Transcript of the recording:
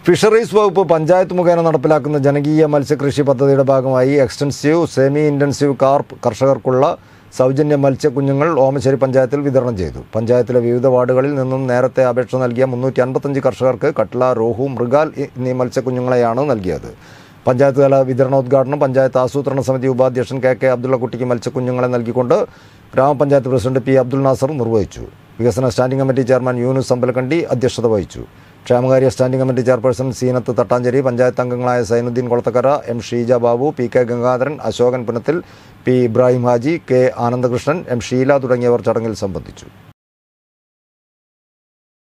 fisheries വകുപ്പ് പഞ്ചായത്ത് മുഖേന നടപ്പിലാക്കുന്ന ജനകീയ മത്സ്യകൃഷി പദ്ധതിയുടെ ഭാഗമായി എക്സ്റ്റൻസീവ് സെമി ഇൻറ്റൻസീവ് കാർപ്പ് കർഷകർക്കുള്ള സൗജന്യ മത്സ്യക്കുഞ്ഞുങ്ങൾ ഓമശ്ശേരി പഞ്ചായത്തിൽ വിതരണം ചെയ്തു പഞ്ചായത്തിലെ വിവിധ വാർഡുകളിൽ നിന്നും നേരത്തെ അപേക്ഷ നൽകിയ മുന്നൂറ്റി അൻപത്തഞ്ച് കർഷകർക്ക് കട്ട്ല റോഹു മൃഗാൽ എന്നീ മത്സ്യക്കുഞ്ഞുങ്ങളെയാണ് നൽകിയത് പഞ്ചായത്ത് തല വിതരണോദ്ഘാടനം പഞ്ചായത്ത് ആസൂത്രണ സമിതി ഉപാധ്യക്ഷൻ കെ കെ അബ്ദുള്ളക്കുട്ടിക്ക് മത്സ്യക്കുഞ്ഞുങ്ങളെ നൽകിക്കൊണ്ട് ഗ്രാമപഞ്ചായത്ത് പ്രസിഡന്റ് പി അബ്ദുൽ നാസർ നിർവഹിച്ചു വികസന standing committee chairman Yunus Ambalakandi അധ്യക്ഷത വഹിച്ചു ക്ഷേമകാര്യ standing committee chairperson Zeenath Thattancheri panchayat അംഗങ്ങളായ Zainuddin Kolathakkara M Sheeja Babu P K Gangadharan Ashokan Punathil P Ibrahim Haji K Anandakrishnan M Sheela തുടങ്ങിയവർ ചടങ്ങിൽ സംബന്ധിച്ചു